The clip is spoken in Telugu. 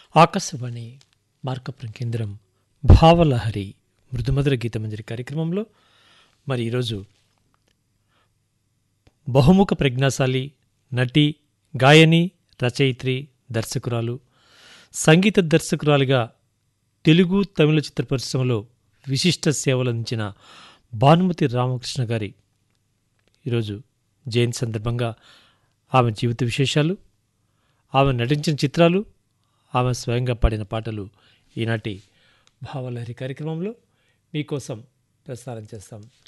ఆకాశవాణి మార్కపురం కేంద్రం భావలహరి మృదుమధుర గీతమంజరి కార్యక్రమంలో మరి ఈరోజు బహుముఖ ప్రజ్ఞాశాలి నటి గాయని రచయిత్రి దర్శకురాలు సంగీత దర్శకురాలిగా తెలుగు తమిళ చిత్ర పరిశ్రమలో విశిష్ట సేవలు అందించిన భానుమతి రామకృష్ణ గారి ఈరోజు జయంతి సందర్భంగా ఆమె జీవిత విశేషాలు ఆమె నటించిన చిత్రాలు ఆమె స్వయంగా పాడిన పాటలు ఈనాటి భావలహరి కార్యక్రమంలో మీకోసం ప్రసారం చేస్తాం